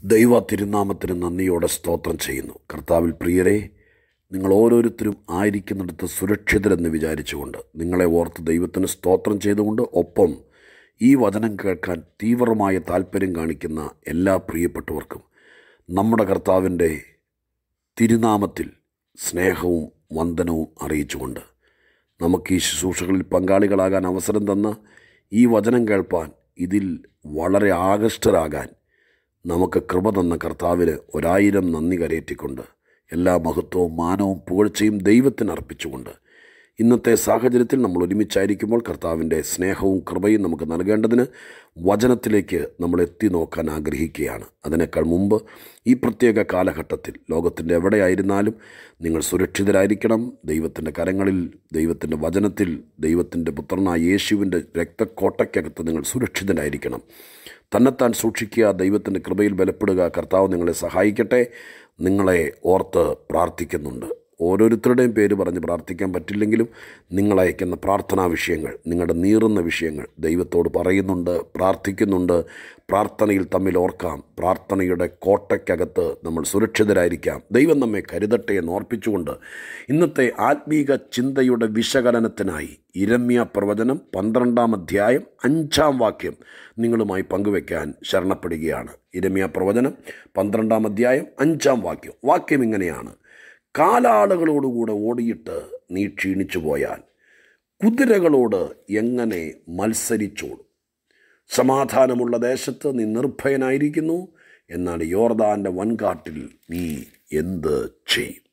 ദൈവ തിരുനാമത്തിന് നന്ദിയോടെ സ്തോത്രം ചെയ്യുന്നു കർത്താവിൽ പ്രിയരെ നിങ്ങൾ ഓരോരുത്തരും ആയിരിക്കുന്നിടത്ത് സുരക്ഷിതരെന്ന് വിചാരിച്ചുകൊണ്ട് നിങ്ങളെ ഓർത്ത് ദൈവത്തിന് സ്തോത്രം ചെയ്തുകൊണ്ട് ഒപ്പം ഈ വചനം കേൾക്കാൻ തീവ്രമായ താല്പര്യം കാണിക്കുന്ന എല്ലാ പ്രിയപ്പെട്ടവർക്കും നമ്മുടെ കർത്താവിൻ്റെ തിരുനാമത്തിൽ സ്നേഹവും വന്ദനവും അറിയിച്ചുകൊണ്ട് നമുക്ക് ഈ ശുശ്രൂഷകളിൽ പങ്കാളികളാകാൻ അവസരം തന്ന ഈ വചനം കേൾപ്പാൻ ഇതിൽ വളരെ ആകൃഷ്ടരാകാൻ നമുക്ക് കൃപ തന്ന കർത്താവിന് ഒരായിരം നന്ദി കരയേറ്റിക്കൊണ്ട് എല്ലാ മഹത്വവും മാനവും പുകഴ്ചയും ദൈവത്തിന് അർപ്പിച്ചുകൊണ്ട് ഇന്നത്തെ സാഹചര്യത്തിൽ നമ്മൾ ഒരുമിച്ചായിരിക്കുമ്പോൾ കർത്താവിൻ്റെ സ്നേഹവും കൃപയും നമുക്ക് നൽകേണ്ടതിന് വചനത്തിലേക്ക് നമ്മൾ എത്തി നോക്കാൻ ആഗ്രഹിക്കുകയാണ് അതിനേക്കാൾ മുമ്പ് ഈ പ്രത്യേക കാലഘട്ടത്തിൽ ലോകത്തിൻ്റെ എവിടെയായിരുന്നാലും നിങ്ങൾ സുരക്ഷിതരായിരിക്കണം ദൈവത്തിൻ്റെ കരങ്ങളിൽ ദൈവത്തിൻ്റെ വചനത്തിൽ ദൈവത്തിൻ്റെ പുത്രനായ യേശുവിൻ്റെ രക്തക്കോട്ടയ്ക്കകത്ത് നിങ്ങൾ സുരക്ഷിതരായിരിക്കണം തന്നെത്താൻ സൂക്ഷിക്കുക ദൈവത്തിൻ്റെ കൃപയിൽ ബലപ്പെടുക കർത്താവ് നിങ്ങളെ സഹായിക്കട്ടെ നിങ്ങളെ ഓർത്ത് പ്രാർത്ഥിക്കുന്നുണ്ട് ഓരോരുത്തരുടെയും പേര് പറഞ്ഞ് പ്രാർത്ഥിക്കാൻ പറ്റില്ലെങ്കിലും നിങ്ങൾ അയക്കുന്ന പ്രാർത്ഥനാ വിഷയങ്ങൾ നിങ്ങളുടെ നീറുന്ന വിഷയങ്ങൾ ദൈവത്തോട് പറയുന്നുണ്ട് പ്രാർത്ഥിക്കുന്നുണ്ട് പ്രാർത്ഥനയിൽ തമ്മിൽ ഓർക്കാം പ്രാർത്ഥനയുടെ കോട്ടയ്ക്കകത്ത് നമ്മൾ സുരക്ഷിതരായിരിക്കാം ദൈവം നമ്മെ കരുതട്ടെ എന്ന് ഓർപ്പിച്ചുകൊണ്ട് ഇന്നത്തെ ആത്മീക ചിന്തയുടെ വിശകലനത്തിനായി ഇരമ്യ പ്രവചനം പന്ത്രണ്ടാം അധ്യായം അഞ്ചാം വാക്യം നിങ്ങളുമായി പങ്കുവെക്കാൻ ശരണപ്പെടുകയാണ് ഇരമ്യ പ്രവചനം പന്ത്രണ്ടാം അധ്യായം അഞ്ചാം വാക്യം വാക്യം ഇങ്ങനെയാണ് കാലാളുകളോടുകൂടെ ഓടിയിട്ട് നീ ക്ഷീണിച്ചു പോയാൽ കുതിരകളോട് എങ്ങനെ മത്സരിച്ചോടും സമാധാനമുള്ള ദേശത്ത് നീ നിർഭയനായിരിക്കുന്നു എന്നാൽ യോർദാൻ്റെ വൻകാട്ടിൽ നീ എന്ത് ചെയ്യും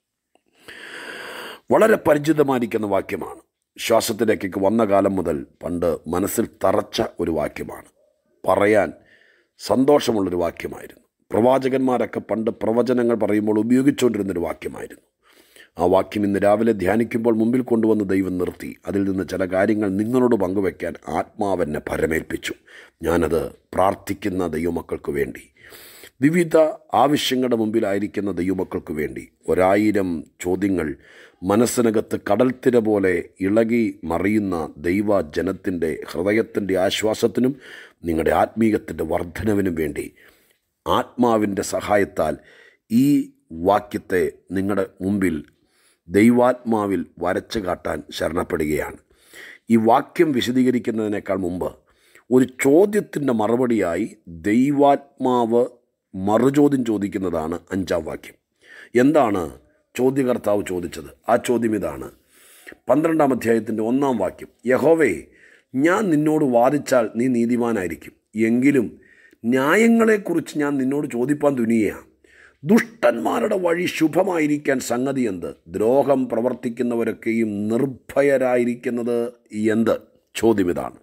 വളരെ പരിചിതമായിരിക്കുന്ന വാക്യമാണ് ശ്വാസത്തിലേക്കൊക്കെ വന്ന കാലം മുതൽ പണ്ട് മനസ്സിൽ തറച്ച ഒരു വാക്യമാണ് പറയാൻ സന്തോഷമുള്ളൊരു വാക്യമായിരുന്നു പ്രവാചകന്മാരൊക്കെ പണ്ട് പ്രവചനങ്ങൾ പറയുമ്പോൾ ഉപയോഗിച്ചുകൊണ്ടിരുന്നൊരു വാക്യമായിരുന്നു ആ വാക്യം ഇന്ന് രാവിലെ ധ്യാനിക്കുമ്പോൾ മുമ്പിൽ കൊണ്ടുവന്ന് ദൈവം നിർത്തി അതിൽ നിന്ന് ചില കാര്യങ്ങൾ നിങ്ങളോട് പങ്കുവെക്കാൻ ആത്മാവെന്നെ പരമേൽപ്പിച്ചു ഞാനത് പ്രാർത്ഥിക്കുന്ന ദൈവമക്കൾക്ക് വേണ്ടി വിവിധ ആവശ്യങ്ങളുടെ മുമ്പിലായിരിക്കുന്ന ദൈവമക്കൾക്ക് വേണ്ടി ഒരായിരം ചോദ്യങ്ങൾ മനസ്സിനകത്ത് കടൽത്തിര പോലെ ഇളകി മറിയുന്ന ദൈവ ജനത്തിൻ്റെ ഹൃദയത്തിൻ്റെ ആശ്വാസത്തിനും നിങ്ങളുടെ ആത്മീയത്തിൻ്റെ വർധനവിനും വേണ്ടി ആത്മാവിൻ്റെ സഹായത്താൽ ഈ വാക്യത്തെ നിങ്ങളുടെ മുമ്പിൽ ദൈവാത്മാവിൽ വരച്ചു കാട്ടാൻ ശരണപ്പെടുകയാണ് ഈ വാക്യം വിശദീകരിക്കുന്നതിനേക്കാൾ മുമ്പ് ഒരു ചോദ്യത്തിൻ്റെ മറുപടിയായി ദൈവാത്മാവ് മറുചോദ്യം ചോദിക്കുന്നതാണ് അഞ്ചാം വാക്യം എന്താണ് ചോദ്യകർത്താവ് ചോദിച്ചത് ആ ചോദ്യം ഇതാണ് പന്ത്രണ്ടാം അധ്യായത്തിൻ്റെ ഒന്നാം വാക്യം യഹോവേ ഞാൻ നിന്നോട് വാദിച്ചാൽ നീ നീതിമാനായിരിക്കും എങ്കിലും ന്യായങ്ങളെക്കുറിച്ച് ഞാൻ നിന്നോട് ചോദിപ്പാൻ തുനിയാണ് ദുഷ്ടന്മാരുടെ വഴി ശുഭമായിരിക്കാൻ സംഗതി എന്ത് ദ്രോഹം പ്രവർത്തിക്കുന്നവരൊക്കെയും നിർഭയരായിരിക്കുന്നത് എന്ത് ചോദ്യം ഇതാണ്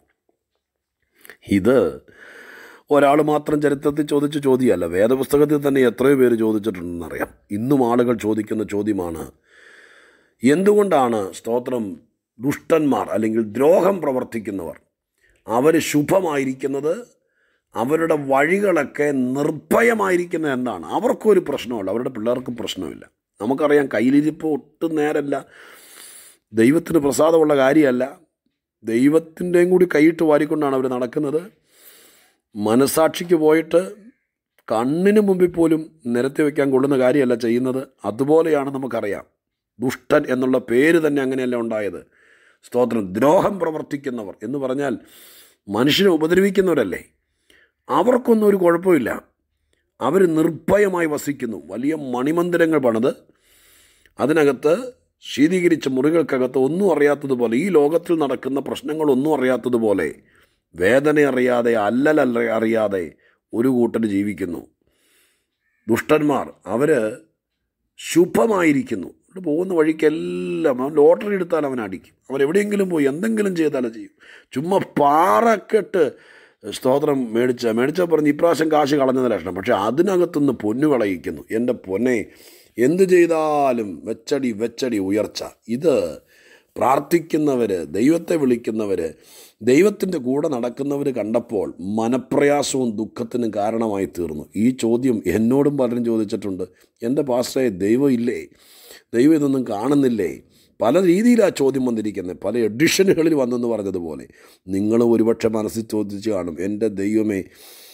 ഇത് ഒരാൾ മാത്രം ചരിത്രത്തിൽ ചോദിച്ച ചോദ്യമല്ല വേദപുസ്തകത്തിൽ തന്നെ എത്രയോ പേര് ചോദിച്ചിട്ടുണ്ടെന്നറിയാം ഇന്നും ആളുകൾ ചോദിക്കുന്ന ചോദ്യമാണ് എന്തുകൊണ്ടാണ് സ്തോത്രം ദുഷ്ടന്മാർ അല്ലെങ്കിൽ ദ്രോഹം പ്രവർത്തിക്കുന്നവർ അവർ ശുഭമായിരിക്കുന്നത് അവരുടെ വഴികളൊക്കെ നിർഭയമായിരിക്കുന്നത് എന്താണ് അവർക്കൊരു പ്രശ്നമല്ല അവരുടെ പിള്ളേർക്കും പ്രശ്നമില്ല നമുക്കറിയാം കയ്യിലിരിപ്പ് ഒട്ടും നേരല്ല ദൈവത്തിന് പ്രസാദമുള്ള കാര്യമല്ല ദൈവത്തിൻ്റെയും കൂടി കൈയിട്ട് വാരിക്കൊണ്ടാണ് അവർ നടക്കുന്നത് മനസാക്ഷിക്ക് പോയിട്ട് കണ്ണിന് മുമ്പിൽ പോലും നിരത്തി വയ്ക്കാൻ കൊള്ളുന്ന കാര്യമല്ല ചെയ്യുന്നത് അതുപോലെയാണ് നമുക്കറിയാം ദുഷ്ടൻ എന്നുള്ള പേര് തന്നെ അങ്ങനെയല്ല ഉണ്ടായത് സ്തോത്രം ദ്രോഹം പ്രവർത്തിക്കുന്നവർ എന്ന് പറഞ്ഞാൽ മനുഷ്യനെ ഉപദ്രവിക്കുന്നവരല്ലേ അവർക്കൊന്നും ഒരു കുഴപ്പമില്ല അവർ നിർഭയമായി വസിക്കുന്നു വലിയ മണിമന്ദിരങ്ങൾ പണിത് അതിനകത്ത് ശീതീകരിച്ച മുറികൾക്കകത്ത് ഒന്നും അറിയാത്തതുപോലെ ഈ ലോകത്തിൽ നടക്കുന്ന പ്രശ്നങ്ങളൊന്നും അറിയാത്തതുപോലെ വേദന അറിയാതെ അല്ലലല്ല അറിയാതെ ഒരു കൂട്ടർ ജീവിക്കുന്നു ദുഷ്ടന്മാർ അവർ ശുഭമായിരിക്കുന്നു പോകുന്ന വഴിക്കെല്ലാം അവൻ ലോട്ടറി എടുത്താൽ അവൻ അടിക്കും അവൻ എവിടെയെങ്കിലും പോയി എന്തെങ്കിലും ചെയ്താലും ചെയ്യും ചുമ്മാ പാറക്കെട്ട് സ്തോത്രം മേടിച്ച മേടിച്ച പറഞ്ഞ് ഇപ്രാവശ്യം കാശ് കളഞ്ഞത് ലക്ഷണം പക്ഷേ അതിനകത്തുനിന്ന് പൊന്നു വിളയിക്കുന്നു എൻ്റെ പൊന്നെ എന്ത് ചെയ്താലും വെച്ചടി വെച്ചടി ഉയർച്ച ഇത് പ്രാർത്ഥിക്കുന്നവർ ദൈവത്തെ വിളിക്കുന്നവർ ദൈവത്തിൻ്റെ കൂടെ നടക്കുന്നവർ കണ്ടപ്പോൾ മനപ്രയാസവും ദുഃഖത്തിനും കാരണമായി തീർന്നു ഈ ചോദ്യം എന്നോടും പലരും ചോദിച്ചിട്ടുണ്ട് എൻ്റെ പാസ്റ്ററെ ദൈവം ഇല്ലേ ദൈവം ഇതൊന്നും കാണുന്നില്ലേ പല രീതിയിലാണ് ചോദ്യം വന്നിരിക്കുന്നത് പല എഡിഷനുകളിൽ വന്നെന്ന് പറഞ്ഞതുപോലെ നിങ്ങൾ ഒരുപക്ഷെ മനസ്സിൽ ചോദിച്ച് കാണും എൻ്റെ ദൈവമേ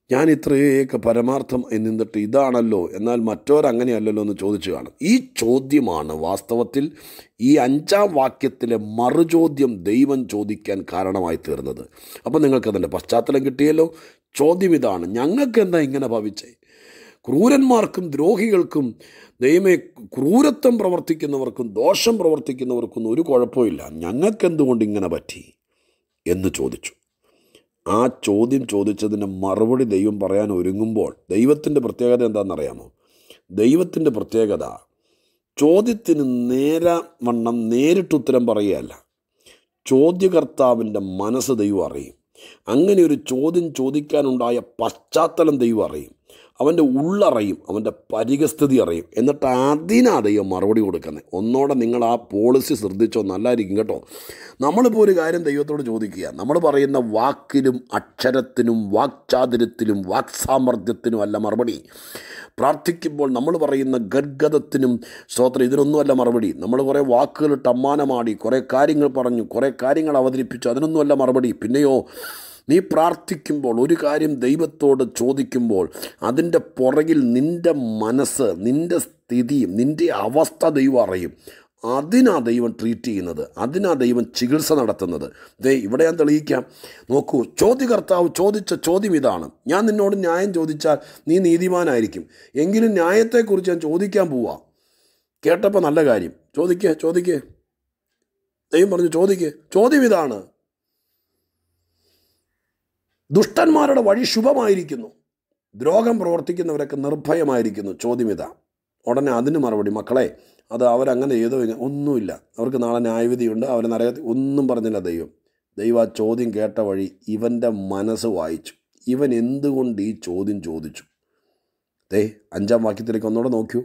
ഞാൻ ഇത്രയൊക്കെ പരമാർത്ഥം എന്നിട്ട് ഇതാണല്ലോ എന്നാൽ മറ്റോരങ്ങനെയല്ലല്ലോ എന്ന് ചോദിച്ചു കാണും ഈ ചോദ്യമാണ് വാസ്തവത്തിൽ ഈ അഞ്ചാം വാക്യത്തിലെ മറുചോദ്യം ദൈവം ചോദിക്കാൻ കാരണമായി തീർന്നത് അപ്പോൾ നിങ്ങൾക്ക് അതിൻ്റെ പശ്ചാത്തലം കിട്ടിയല്ലോ ചോദ്യം ഇതാണ് ഞങ്ങൾക്ക് എന്താ ഇങ്ങനെ ഭവിച്ചേ ക്രൂരന്മാർക്കും ദ്രോഹികൾക്കും ദൈവമേ ക്രൂരത്വം പ്രവർത്തിക്കുന്നവർക്കും ദോഷം പ്രവർത്തിക്കുന്നവർക്കൊന്നും ഒരു കുഴപ്പമില്ല ഞങ്ങൾക്കെന്തുകൊണ്ട് ഇങ്ങനെ പറ്റി എന്ന് ചോദിച്ചു ആ ചോദ്യം ചോദിച്ചതിന് മറുപടി ദൈവം പറയാൻ ഒരുങ്ങുമ്പോൾ ദൈവത്തിൻ്റെ പ്രത്യേകത എന്താണെന്നറിയാമോ ദൈവത്തിൻ്റെ പ്രത്യേകത ചോദ്യത്തിന് നേര വണ്ണം നേരിട്ടുത്തരം പറയുകയല്ല ചോദ്യകർത്താവിൻ്റെ മനസ്സ് ദൈവം അറിയും അങ്ങനെ ഒരു ചോദ്യം ചോദിക്കാനുണ്ടായ പശ്ചാത്തലം ദൈവം അറിയും അവൻ്റെ ഉള്ളറിയും അവൻ്റെ പരിഗസ്ഥിതി അറിയും എന്നിട്ട് അതിനാ ദൈവം മറുപടി കൊടുക്കുന്നത് ഒന്നോടെ നിങ്ങൾ ആ പോളിസി ശ്രദ്ധിച്ചോ നല്ലതായിരിക്കും കേട്ടോ നമ്മളിപ്പോൾ ഒരു കാര്യം ദൈവത്തോട് ചോദിക്കുക നമ്മൾ പറയുന്ന വാക്കിലും അക്ഷരത്തിനും വാക്ചാതുര്യത്തിലും വാക്സാമർഥ്യത്തിനും അല്ല മറുപടി പ്രാർത്ഥിക്കുമ്പോൾ നമ്മൾ പറയുന്ന ഗദ്ഗതത്തിനും സ്തോത്രം ഇതിനൊന്നുമല്ല മറുപടി നമ്മൾ കുറേ വാക്കുകളിട്ട് അമ്മാനമാടി കുറേ കാര്യങ്ങൾ പറഞ്ഞു കുറേ കാര്യങ്ങൾ അവതരിപ്പിച്ചു അതിനൊന്നുമല്ല മറുപടി പിന്നെയോ നീ പ്രാർത്ഥിക്കുമ്പോൾ ഒരു കാര്യം ദൈവത്തോട് ചോദിക്കുമ്പോൾ അതിൻ്റെ പുറകിൽ നിൻ്റെ മനസ്സ് നിൻ്റെ സ്ഥിതിയും നിൻ്റെ അവസ്ഥ ദൈവം അറിയും അതിനാ ദൈവം ട്രീറ്റ് ചെയ്യുന്നത് അതിനാ ദൈവം ചികിത്സ നടത്തുന്നത് ദേ ഇവിടെ ഞാൻ തെളിയിക്കാം നോക്കൂ ചോദ്യകർത്താവ് ചോദിച്ച ചോദ്യം ഇതാണ് ഞാൻ നിന്നോട് ന്യായം ചോദിച്ചാൽ നീ നീതിമാനായിരിക്കും എങ്കിലും ന്യായത്തെക്കുറിച്ച് ഞാൻ ചോദിക്കാൻ പോവാ കേട്ടപ്പോൾ നല്ല കാര്യം ചോദിക്കേ ചോദിക്കേ ദൈവം പറഞ്ഞു ചോദിക്കേ ചോദ്യം ഇതാണ് ദുഷ്ടന്മാരുടെ വഴി ശുഭമായിരിക്കുന്നു ദ്രോഹം പ്രവർത്തിക്കുന്നവരൊക്കെ നിർഭയമായിരിക്കുന്നു ചോദ്യം ഇതാ ഉടനെ അതിന് മറുപടി മക്കളെ അത് അവരങ്ങനെ ചെയ്തോ ഇങ്ങനെ ഒന്നുമില്ല അവർക്ക് നാളെ ന്യായവിധിയുണ്ട് അവരെ നരകത്തിൽ ഒന്നും പറഞ്ഞില്ല ദൈവം ദൈവം ആ ചോദ്യം കേട്ട വഴി ഇവൻ്റെ മനസ്സ് വായിച്ചു ഇവൻ എന്തുകൊണ്ട് ഈ ചോദ്യം ചോദിച്ചു ദേ അഞ്ചാം വാക്യത്തിലേക്ക് ഒന്നുകൂടെ നോക്കൂ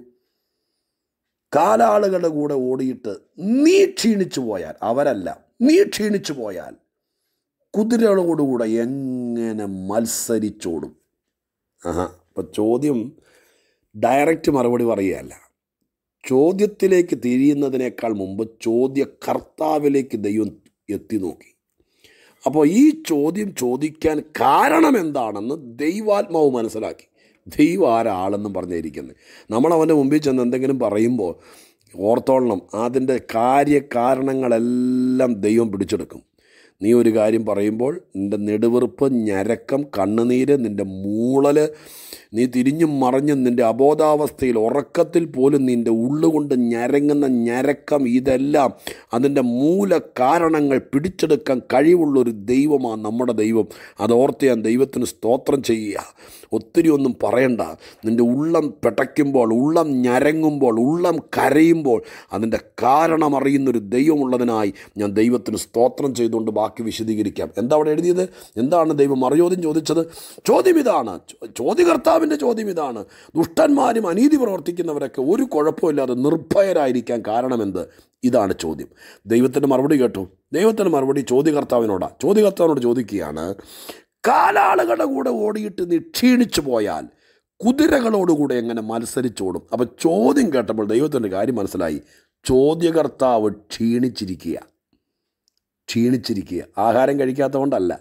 കാലാളുകളുടെ കൂടെ ഓടിയിട്ട് നീ ക്ഷീണിച്ചു പോയാൽ അവരല്ല നീ ക്ഷീണിച്ചു പോയാൽ കുതിരകളോടുകൂടെ എങ്ങനെ മത്സരിച്ചോടും ആഹാ അപ്പം ചോദ്യം ഡയറക്റ്റ് മറുപടി പറയുകയല്ല ചോദ്യത്തിലേക്ക് തിരിയുന്നതിനേക്കാൾ മുമ്പ് ചോദ്യ കർത്താവിലേക്ക് ദൈവം എത്തി നോക്കി അപ്പോൾ ഈ ചോദ്യം ചോദിക്കാൻ കാരണം എന്താണെന്ന് ദൈവാത്മാവ് മനസ്സിലാക്കി ദൈവം ആരാളെന്നും പറഞ്ഞിരിക്കുന്നത് നമ്മൾ അവൻ്റെ മുമ്പിൽ ചെന്ന് എന്തെങ്കിലും പറയുമ്പോൾ ഓർത്തോളണം അതിൻ്റെ കാര്യകാരണങ്ങളെല്ലാം ദൈവം പിടിച്ചെടുക്കും നീ ഒരു കാര്യം പറയുമ്പോൾ നിൻ്റെ നെടുവെറുപ്പ് ഞരക്കം കണ്ണുനീര് നിൻ്റെ മൂളൽ നീ തിരിഞ്ഞും മറിഞ്ഞും നിൻ്റെ അബോധാവസ്ഥയിൽ ഉറക്കത്തിൽ പോലും നിൻ്റെ ഉള്ളുകൊണ്ട് ഞരങ്ങുന്ന ഞരക്കം ഇതെല്ലാം അതിൻ്റെ മൂല കാരണങ്ങൾ പിടിച്ചെടുക്കാൻ കഴിവുള്ളൊരു ദൈവമാണ് നമ്മുടെ ദൈവം അതോർത്ത് ഞാൻ ദൈവത്തിന് സ്തോത്രം ചെയ്യുക ഒത്തിരി ഒന്നും പറയണ്ട നിൻ്റെ ഉള്ളം പിടയ്ക്കുമ്പോൾ ഉള്ളം ഞരങ്ങുമ്പോൾ ഉള്ളം കരയുമ്പോൾ അതിൻ്റെ കാരണം അറിയുന്നൊരു ദൈവമുള്ളതിനായി ഞാൻ ദൈവത്തിന് സ്തോത്രം ചെയ്തുകൊണ്ട് ബാക്കി വിശദീകരിക്കാം എന്താ അവിടെ എഴുതിയത് എന്താണ് ദൈവം മറുചോദ്യം ചോദിച്ചത് ചോദ്യം ഇതാണ് ചോദ്യകർത്താവിൻ്റെ ചോദ്യം ഇതാണ് ദുഷ്ടന്മാരും അനീതി പ്രവർത്തിക്കുന്നവരൊക്കെ ഒരു കുഴപ്പമില്ലാതെ നിർഭയരായിരിക്കാൻ കാരണമെന്ത് ഇതാണ് ചോദ്യം ദൈവത്തിൻ്റെ മറുപടി കേട്ടു ദൈവത്തിൻ്റെ മറുപടി ചോദ്യകർത്താവിനോടാ ചോദ്യകർത്താവിനോട് ചോദിക്കുകയാണ് കാലാളുകളുടെ കൂടെ ഓടിയിട്ട് നീ ക്ഷീണിച്ചു പോയാൽ കുതിരകളോടുകൂടെ എങ്ങനെ മത്സരിച്ചോടും അപ്പം ചോദ്യം കേട്ടപ്പോൾ ദൈവത്തിൻ്റെ കാര്യം മനസ്സിലായി ചോദ്യകർത്താവ് ക്ഷീണിച്ചിരിക്കുക ക്ഷീണിച്ചിരിക്കുക ആഹാരം കഴിക്കാത്തതുകൊണ്ടല്ല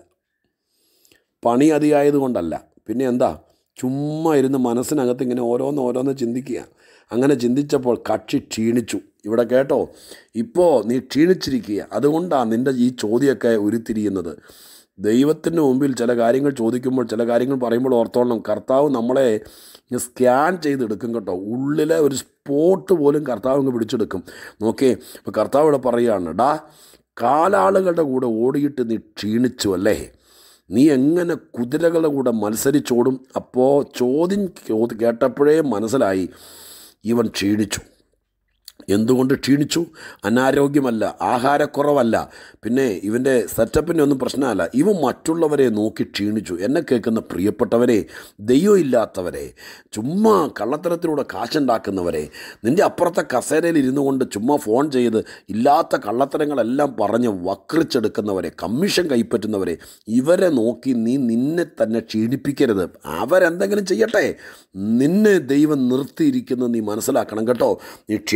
പണി അതിയായതുകൊണ്ടല്ല പിന്നെ എന്താ ചുമ്മാ ഇരുന്ന് മനസ്സിനകത്ത് ഇങ്ങനെ ഓരോന്ന് ഓരോന്ന് ചിന്തിക്കുക അങ്ങനെ ചിന്തിച്ചപ്പോൾ കക്ഷി ക്ഷീണിച്ചു ഇവിടെ കേട്ടോ ഇപ്പോൾ നീ ക്ഷീണിച്ചിരിക്കുക അതുകൊണ്ടാണ് നിൻ്റെ ഈ ചോദ്യമൊക്കെ ഉരുത്തിരിയുന്നത് ദൈവത്തിൻ്റെ മുമ്പിൽ ചില കാര്യങ്ങൾ ചോദിക്കുമ്പോൾ ചില കാര്യങ്ങൾ പറയുമ്പോൾ ഓർത്തോളണം കർത്താവ് നമ്മളെ സ്കാൻ ചെയ്തെടുക്കും കേട്ടോ ഉള്ളിലെ ഒരു സ്പോട്ട് പോലും കർത്താവ് അങ്ങ് പിടിച്ചെടുക്കും നോക്കേ ഇപ്പോൾ കർത്താവ് ഇവിടെ പറയുകയാണ് ഡാ കാലാളുകളുടെ കൂടെ ഓടിയിട്ട് നീ ക്ഷീണിച്ചു അല്ലേ നീ എങ്ങനെ കുതിരകളുടെ കൂടെ മത്സരിച്ചോടും അപ്പോൾ ചോദ്യം കേട്ടപ്പോഴേ മനസ്സിലായി ഇവൻ ക്ഷീണിച്ചു എന്തുകൊണ്ട് ക്ഷീണിച്ചു അനാരോഗ്യമല്ല ആഹാരക്കുറവല്ല പിന്നെ ഇവൻ്റെ സെറ്റപ്പിൻ്റെ ഒന്നും പ്രശ്നമല്ല ഇവൻ മറ്റുള്ളവരെ നോക്കി ക്ഷീണിച്ചു എന്നെ കേൾക്കുന്ന പ്രിയപ്പെട്ടവരെ ദൈവമില്ലാത്തവരെ ചുമ്മാ കള്ളത്തരത്തിലൂടെ കാശുണ്ടാക്കുന്നവരെ നിൻ്റെ അപ്പുറത്തെ കസേരയിൽ ഇരുന്നു കൊണ്ട് ചുമ്മാ ഫോൺ ചെയ്ത് ഇല്ലാത്ത കള്ളത്തരങ്ങളെല്ലാം പറഞ്ഞ് വക്രിച്ചെടുക്കുന്നവരെ കമ്മീഷൻ കൈപ്പറ്റുന്നവരെ ഇവരെ നോക്കി നീ നിന്നെ തന്നെ ക്ഷീണിപ്പിക്കരുത് അവരെന്തെങ്കിലും ചെയ്യട്ടെ നിന്നെ ദൈവം നിർത്തിയിരിക്കുന്നത് നീ മനസ്സിലാക്കണം കേട്ടോ നീ ക്ഷീണിക്കരുത്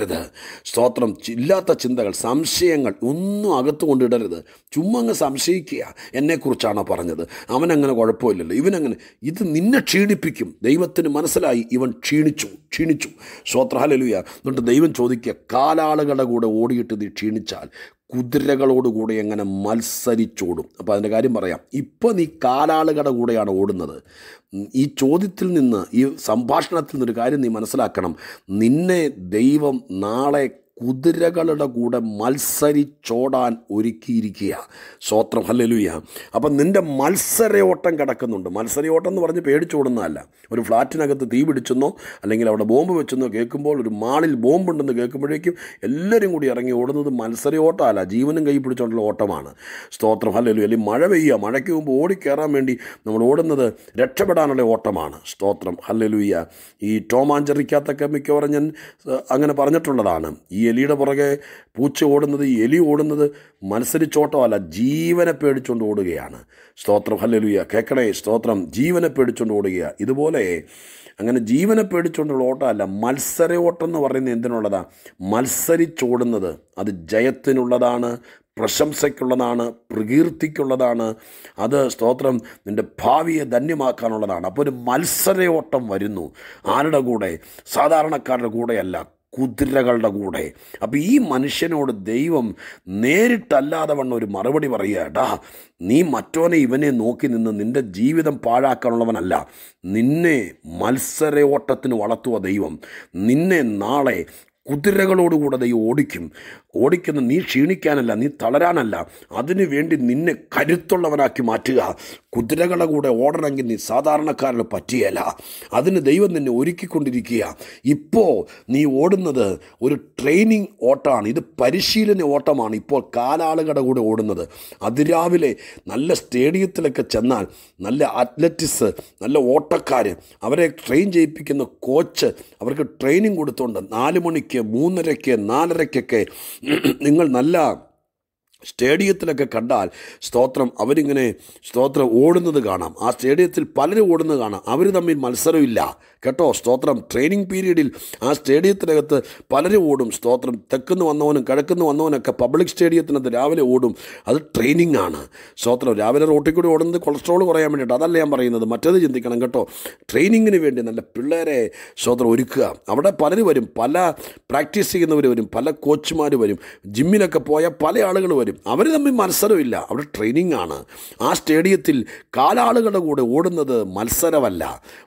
കൊണ്ടിടരുത് സ്തോത്രം ചി- ഇല്ലാത്ത ചിന്തകൾ സംശയങ്ങൾ ഒന്നും അകത്ത് കൊണ്ടിടരുത് ചുമ്മാ അങ്ങ് സംശയിക്കുക എന്നെക്കുറിച്ചാണോ പറഞ്ഞത് അവനങ്ങനെ കുഴപ്പമില്ലല്ലോ ഇവനങ്ങനെ ഇത് നിന്നെ ക്ഷീണിപ്പിക്കും ദൈവത്തിന് മനസ്സിലായി ഇവൻ ക്ഷീണിച്ചു ക്ഷീണിച്ചു സ്തോത്രഹാലലുയ എന്നിട്ട് ദൈവം ചോദിക്കുക കാലാളുകളുടെ കൂടെ ഓടിയിട്ട് നീ ക്ഷീണിച്ചാൽ കുതിരകളോടുകൂടെ എങ്ങനെ മത്സരിച്ചോടും അപ്പോൾ അതിൻ്റെ കാര്യം പറയാം ഇപ്പോൾ നീ കാലാളുകളുടെ കൂടെയാണ് ഓടുന്നത് ഉം, ഈ ചോദ്യത്തിൽ നിന്ന് ഈ സംഭാഷണത്തിൽ നിന്നൊരു കാര്യം നീ മനസ്സിലാക്കണം നിന്നെ ദൈവം നാളെ കുതിരകളുടെ കൂടെ മത്സരിച്ചോടാൻ ഒരുക്കിയിരിക്കുക സ്വോത്രം ഹല്ലേലൂയ അപ്പം നിൻ്റെ മത്സരയോട്ടം കിടക്കുന്നുണ്ട് മത്സരയോട്ടം എന്ന് പറഞ്ഞ് പേടിച്ചോടുന്നതല്ല ഒരു ഫ്ലാറ്റിനകത്ത് തീ പിടിച്ചെന്നോ അല്ലെങ്കിൽ അവിടെ ബോംബ് വെച്ചെന്നോ കേൾക്കുമ്പോൾ ഒരു മാളിൽ ബോംബുണ്ടെന്ന് കേൾക്കുമ്പോഴേക്കും എല്ലാവരും കൂടി ഇറങ്ങി ഓടുന്നത് മത്സരയോട്ടമല്ല ജീവനും കൈ പിടിച്ചുകൊണ്ടുള്ള ഓട്ടമാണ് സ്തോത്രം ഹല്ലേലൂയ അല്ലെങ്കിൽ മഴ പെയ്യുക മഴയ്ക്ക് മുമ്പ് ഓടിക്കയറാൻ വേണ്ടി നമ്മൾ ഓടുന്നത് രക്ഷപ്പെടാനുള്ള ഓട്ടമാണ് സ്തോത്രം ഹല്ലേലൂയ ഈ ടോമാഞ്ചറിക്കകത്തൊക്കെ മിക്കവാറും ഞാൻ ഏഹ്, അങ്ങനെ പറഞ്ഞിട്ടുള്ളതാണ് ഈ എലിയുടെ പുറകെ പൂച്ച ഓടുന്നത് ഈ എലി ഓടുന്നത് മത്സരിച്ചോട്ടമല്ല ജീവനെ പേടിച്ചുകൊണ്ട് ഓടുകയാണ് സ്തോത്രം ഹല്ലേലൂയ കേൾക്കണേ സ്തോത്രം ജീവനെ പേടിച്ചുകൊണ്ട് ഓടുകയാണ് ഇതുപോലെ അങ്ങനെ ജീവനെ പേടിച്ചുകൊണ്ടുള്ള ഓട്ടമല്ല മത്സര ഓട്ടം എന്ന് പറയുന്നത് എന്തിനുള്ളതാ മത്സരിച്ചോടുന്നത് അത് ജയത്തിനുള്ളതാണ് പ്രശംസയ്ക്കുള്ളതാണ് പ്രകീർത്തിക്കുള്ളതാണ് അത് സ്തോത്രം നിൻ്റെ ഭാവിയെ ധന്യമാക്കാനുള്ളതാണ് അപ്പോൾ ഒരു മത്സരയോട്ടം വരുന്നു ആരുടെ കൂടെ സാധാരണക്കാരുടെ കൂടെയല്ല കുതിരകളുടെ കൂടെ അപ്പോൾ ഈ മനുഷ്യനോട് ദൈവം നേരിട്ടല്ലാതെ വണ്ണം ഒരു മറുപടി പറയുക എടാ നീ മറ്റോനെ ഇവനെ നോക്കി നിന്ന് നിൻ്റെ ജീവിതം പാഴാക്കാനുള്ളവനല്ല നിന്നെ മത്സരയോട്ടത്തിന് വളർത്തുക ദൈവം നിന്നെ നാളെ കുതിരകളോടുകൂടെ ദൈവം ഓടിക്കും ഓടിക്കുന്ന നീ ക്ഷീണിക്കാനല്ല നീ തളരാനല്ല അതിനു വേണ്ടി നിന്നെ കരുത്തുള്ളവനാക്കി മാറ്റുക കുതിരകളെ കൂടെ ഓടണമെങ്കിൽ നീ സാധാരണക്കാരന് പറ്റിയല്ല അതിന് ദൈവം നിന്നെ ഒരുക്കിക്കൊണ്ടിരിക്കുക ഇപ്പോൾ നീ ഓടുന്നത് ഒരു ട്രെയിനിങ് ഓട്ടമാണ് ഇത് പരിശീലന ഓട്ടമാണ് ഇപ്പോൾ കാലാളുകളുടെ കൂടെ ഓടുന്നത് അതിരാവിലെ നല്ല സ്റ്റേഡിയത്തിലൊക്കെ ചെന്നാൽ നല്ല അത്ലറ്റിക്സ് നല്ല ഓട്ടക്കാർ അവരെ ട്രെയിൻ ചെയ്യിപ്പിക്കുന്ന കോച്ച് അവർക്ക് ട്രെയിനിങ് കൊടുത്തുകൊണ്ട് നാല് മണിക്ക് മൂന്നരയ്ക്ക് നാലരയ്ക്കൊക്കെ നിങ്ങൾ നല്ല സ്റ്റേഡിയത്തിലൊക്കെ കണ്ടാൽ സ്തോത്രം അവരിങ്ങനെ സ്തോത്രം ഓടുന്നത് കാണാം ആ സ്റ്റേഡിയത്തിൽ പലരും ഓടുന്നത് കാണാം അവർ തമ്മിൽ മത്സരമില്ല കേട്ടോ സ്തോത്രം ട്രെയിനിങ് പീരീഡിൽ ആ സ്റ്റേഡിയത്തിനകത്ത് പലരും ഓടും സ്തോത്രം തെക്കുന്ന് വന്നവനും കിഴക്കുന്ന് വന്നവനൊക്കെ പബ്ലിക് സ്റ്റേഡിയത്തിനകത്ത് രാവിലെ ഓടും അത് ട്രെയിനിങ് ആണ് സ്തോത്രം രാവിലെ റോട്ടിൽ കൂടി ഓടുന്നത് കൊളസ്ട്രോൾ കുറയാൻ വേണ്ടിയിട്ട് അതല്ല ഞാൻ പറയുന്നത് മറ്റേത് ചിന്തിക്കണം കേട്ടോ ട്രെയിനിങ്ങിന് വേണ്ടി നല്ല പിള്ളേരെ സ്തോത്രം ഒരുക്കുക അവിടെ പലരും വരും പല പ്രാക്ടീസ് ചെയ്യുന്നവർ വരും പല കോച്ചുമാർ വരും ജിമ്മിലൊക്കെ പോയ പല ആളുകൾ വരും അവർ തമ്മിൽ മത്സരമില്ല അവിടെ ട്രെയിനിങ് ആണ് ആ സ്റ്റേഡിയത്തിൽ കാലാളുകളുടെ കൂടെ ഓടുന്നത് മത്സരമല്ല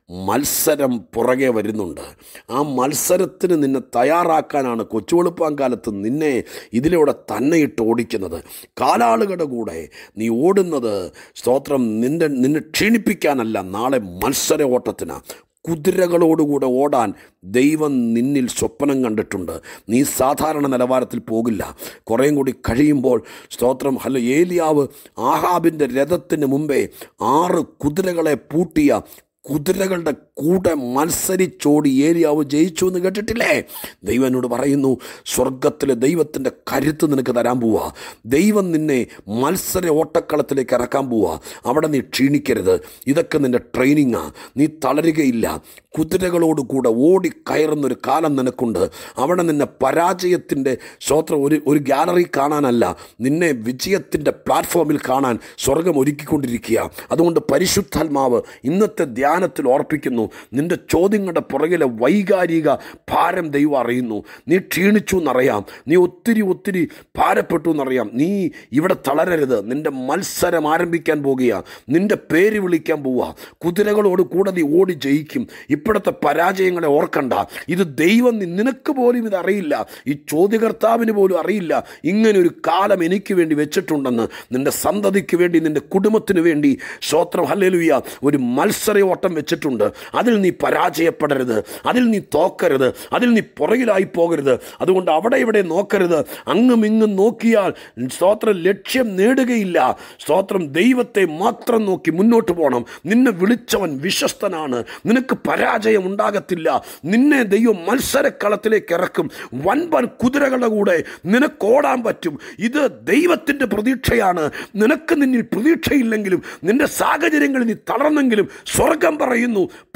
മത്സരം പുറകെ വരുന്നുണ്ട് ആ മത്സരത്തിന് നിന്നെ തയ്യാറാക്കാനാണ് കൊച്ചുവെളുപ്പാൻ കാലത്ത് നിന്നെ ഇതിലൂടെ തന്നെ ഇട്ട് ഓടിക്കുന്നത് കാലാളുകളുടെ കൂടെ നീ ഓടുന്നത് സ്തോത്രം നിന്റെ നിന്നെ ക്ഷീണിപ്പിക്കാനല്ല നാളെ മത്സര ഓട്ടത്തിനാണ് കുതിരകളോടുകൂടെ ഓടാൻ ദൈവം നിന്നിൽ സ്വപ്നം കണ്ടിട്ടുണ്ട് നീ സാധാരണ നിലവാരത്തിൽ പോകില്ല കുറേയും കൂടി കഴിയുമ്പോൾ സ്തോത്രം ഹലോ ഏലിയാവ് ആഹാബിൻ്റെ രഥത്തിന് മുമ്പേ ആറ് കുതിരകളെ പൂട്ടിയ കുതിരകളുടെ കൂടെ മത്സരിച്ചോടി ഏലിയാവ് ജയിച്ചു എന്ന് കേട്ടിട്ടില്ലേ ദൈവം എന്നോട് പറയുന്നു സ്വർഗത്തിലെ ദൈവത്തിൻ്റെ കരുത്ത് നിനക്ക് തരാൻ പോവാ ദൈവം നിന്നെ മത്സര ഓട്ടക്കളത്തിലേക്ക് ഇറക്കാൻ പോവാ അവിടെ നീ ക്ഷീണിക്കരുത് ഇതൊക്കെ നിൻ്റെ ട്രെയിനിങ്ങാ നീ തളരുകയില്ല കുതിരകളോട് കൂടെ ഓടി കയറുന്നൊരു കാലം നിനക്കുണ്ട് അവിടെ നിന്നെ പരാജയത്തിൻ്റെ സ്വോത്രം ഒരു ഒരു ഗാലറി കാണാനല്ല നിന്നെ വിജയത്തിൻ്റെ പ്ലാറ്റ്ഫോമിൽ കാണാൻ സ്വർഗം ഒരുക്കിക്കൊണ്ടിരിക്കുക അതുകൊണ്ട് പരിശുദ്ധാത്മാവ് ഇന്നത്തെ ധ്യാനത്തിൽ ഓർപ്പിക്കുന്നു നിന്റെ ചോദ്യങ്ങളുടെ പുറകിലെ വൈകാരിക ഭാരം ദൈവം അറിയുന്നു നീ ക്ഷീണിച്ചു എന്നറിയാം നീ ഒത്തിരി ഒത്തിരി ഭാരപ്പെട്ടു എന്നറിയാം നീ ഇവിടെ തളരരുത് നിന്റെ മത്സരം ആരംഭിക്കാൻ പോകുക നിന്റെ പേര് വിളിക്കാൻ പോവുക കുതിരകളോട് കൂടെ നീ ഓടി ജയിക്കും ഇപ്പോഴത്തെ പരാജയങ്ങളെ ഓർക്കണ്ട ഇത് ദൈവം നി- നിനക്ക് പോലും ഇത് അറിയില്ല ഈ ചോദ്യകർത്താവിന് പോലും അറിയില്ല ഇങ്ങനെ ഒരു കാലം എനിക്ക് വേണ്ടി വെച്ചിട്ടുണ്ടെന്ന് നിന്റെ സന്തതിക്ക് വേണ്ടി നിന്റെ കുടുംബത്തിന് വേണ്ടി സ്വോത്രം ഹല്ലേലൂയ ഒരു മത്സരയോട്ടം വെച്ചിട്ടുണ്ട് അതിൽ നീ പരാജയപ്പെടരുത് അതിൽ നീ തോക്കരുത് അതിൽ നീ പുറകിലായി പോകരുത് അതുകൊണ്ട് അവിടെ ഇവിടെ നോക്കരുത് അങ്ങും ഇങ്ങും നോക്കിയാൽ സ്തോത്രം ലക്ഷ്യം നേടുകയില്ല സ്തോത്രം ദൈവത്തെ മാത്രം നോക്കി മുന്നോട്ട് പോകണം നിന്നെ വിളിച്ചവൻ വിശ്വസ്തനാണ് നിനക്ക് പരാജയം ഉണ്ടാകത്തില്ല നിന്നെ ദൈവം മത്സരക്കളത്തിലേക്ക് ഇറക്കും വൻപൻ കുതിരകളുടെ കൂടെ നിനക്ക് ഓടാൻ പറ്റും ഇത് ദൈവത്തിൻ്റെ പ്രതീക്ഷയാണ് നിനക്ക് നിന്നിൽ പ്രതീക്ഷയില്ലെങ്കിലും നിന്റെ സാഹചര്യങ്ങളിൽ നീ തളർന്നെങ്കിലും സ്വർഗം പറയുന്നു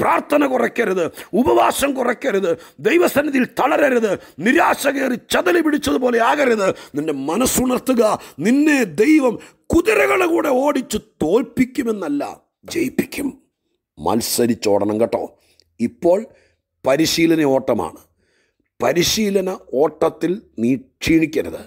പ്രാർത്ഥന കുറയ്ക്കരുത് ഉപവാസം കുറയ്ക്കരുത് ദൈവസന്നിധിയിൽ തളരരുത് നിരാശ കയറി ചതലി പിടിച്ചതുപോലെ ആകരുത് നിന്റെ മനസ്സുണർത്തുക നിന്നെ ദൈവം കുതിരകളെ കൂടെ ഓടിച്ച് തോൽപ്പിക്കുമെന്നല്ല ജയിപ്പിക്കും മത്സരിച്ചോടണം കേട്ടോ ഇപ്പോൾ പരിശീലന ഓട്ടമാണ് പരിശീലന ഓട്ടത്തിൽ നീ ക്ഷീണിക്കരുത്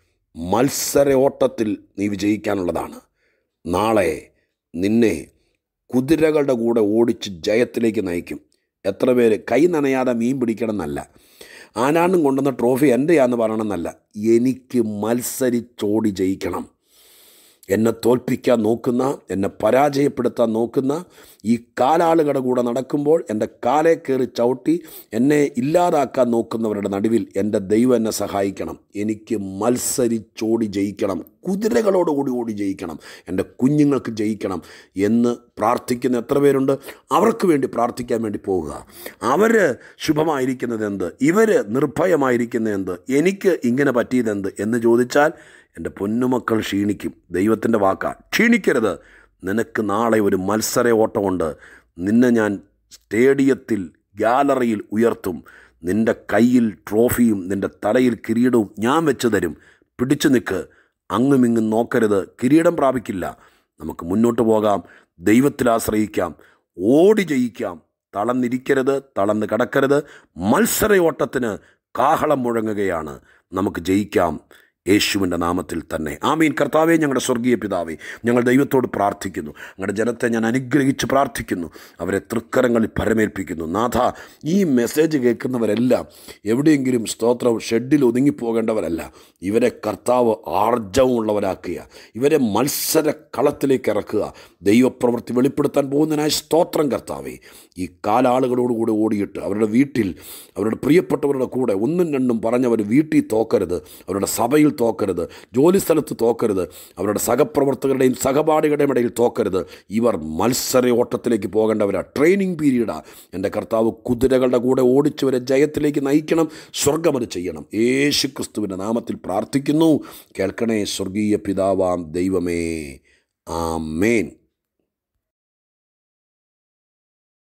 മത്സര ഓട്ടത്തിൽ നീ വിജയിക്കാനുള്ളതാണ് നാളെ നിന്നെ കുതിരകളുടെ കൂടെ ഓടിച്ച് ജയത്തിലേക്ക് നയിക്കും എത്ര പേര് കൈ നനയാതെ മീൻ പിടിക്കണം എന്നല്ല ആനാണ്ടും കൊണ്ടുവന്ന ട്രോഫി എൻ്റെയാന്ന് പറയണമെന്നല്ല എനിക്ക് മത്സരിച്ചോടി ജയിക്കണം എന്നെ തോൽപ്പിക്കാൻ നോക്കുന്ന എന്നെ പരാജയപ്പെടുത്താൻ നോക്കുന്ന ഈ കാലാളുകളുടെ കൂടെ നടക്കുമ്പോൾ എൻ്റെ കാലെ കയറി ചവിട്ടി എന്നെ ഇല്ലാതാക്കാൻ നോക്കുന്നവരുടെ നടുവിൽ എൻ്റെ ദൈവം എന്നെ സഹായിക്കണം എനിക്ക് മത്സരിച്ചോടി ജയിക്കണം കുതിരകളോട് ഓടി ഓടി ജയിക്കണം എൻ്റെ കുഞ്ഞുങ്ങൾക്ക് ജയിക്കണം എന്ന് പ്രാർത്ഥിക്കുന്ന എത്ര പേരുണ്ട് അവർക്ക് വേണ്ടി പ്രാർത്ഥിക്കാൻ വേണ്ടി പോവുക അവർ ശുഭമായിരിക്കുന്നത് എന്ത് ഇവർ നിർഭയമായിരിക്കുന്നത് എന്ത് എനിക്ക് ഇങ്ങനെ പറ്റിയതെന്ത് എന്ന് ചോദിച്ചാൽ എൻ്റെ പൊന്നുമക്കൾ ക്ഷീണിക്കും ദൈവത്തിൻ്റെ വാക്കാ ക്ഷീണിക്കരുത് നിനക്ക് നാളെ ഒരു മത്സര ഓട്ടമുണ്ട് നിന്നെ ഞാൻ സ്റ്റേഡിയത്തിൽ ഗാലറിയിൽ ഉയർത്തും നിൻ്റെ കയ്യിൽ ട്രോഫിയും നിൻ്റെ തലയിൽ കിരീടവും ഞാൻ വെച്ച് തരും പിടിച്ചു നിൽക്ക് അങ്ങും ഇങ്ങും നോക്കരുത് കിരീടം പ്രാപിക്കില്ല നമുക്ക് മുന്നോട്ട് പോകാം ദൈവത്തിൽ ആശ്രയിക്കാം ഓടി ജയിക്കാം തളർന്നിരിക്കരുത് തളർന്ന് കിടക്കരുത് മത്സര ഓട്ടത്തിന് കാഹളം മുഴങ്ങുകയാണ് നമുക്ക് ജയിക്കാം യേശുവിൻ്റെ നാമത്തിൽ തന്നെ ആമീൻ കർത്താവെ ഞങ്ങളുടെ സ്വർഗീയ പിതാവേ ഞങ്ങൾ ദൈവത്തോട് പ്രാർത്ഥിക്കുന്നു ഞങ്ങളുടെ ജനത്തെ ഞാൻ അനുഗ്രഹിച്ച് പ്രാർത്ഥിക്കുന്നു അവരെ തൃക്കരങ്ങളിൽ പരമേൽപ്പിക്കുന്നു നാഥ ഈ മെസ്സേജ് കേൾക്കുന്നവരെല്ലാം എവിടെയെങ്കിലും സ്തോത്രം ഷെഡിൽ ഒതുങ്ങിപ്പോകേണ്ടവരല്ല ഇവരെ കർത്താവ് ആർജവമുള്ളവരാക്കുക ഇവരെ മത്സര കളത്തിലേക്ക് ഇറക്കുക ദൈവപ്രവൃത്തി വെളിപ്പെടുത്താൻ പോകുന്നതിനായ സ്തോത്രം കർത്താവേ ഈ കാലാളുകളോടുകൂടി ഓടിയിട്ട് അവരുടെ വീട്ടിൽ അവരുടെ പ്രിയപ്പെട്ടവരുടെ കൂടെ ഒന്നും രണ്ടും പറഞ്ഞവർ വീട്ടിൽ തോക്കരുത് അവരുടെ സഭയിൽ തോക്കരുത് ജോലി സ്ഥലത്ത് തോക്കരുത് അവരുടെ സഹപ്രവർത്തകരുടെയും സഹപാഠികളുടെയും ഇടയിൽ തോക്കരുത് ഇവർ മത്സര ഓട്ടത്തിലേക്ക് പോകേണ്ടവരാ ട്രെയിനിങ് പീരീഡാ എൻ്റെ കർത്താവ് കുതിരകളുടെ കൂടെ ഓടിച്ചവരെ ജയത്തിലേക്ക് നയിക്കണം സ്വർഗം അത് ചെയ്യണം യേശു ക്രിസ്തുവിൻ്റെ നാമത്തിൽ പ്രാർത്ഥിക്കുന്നു കേൾക്കണേ സ്വർഗീയ പിതാവാം ദൈവമേ ആമേൻ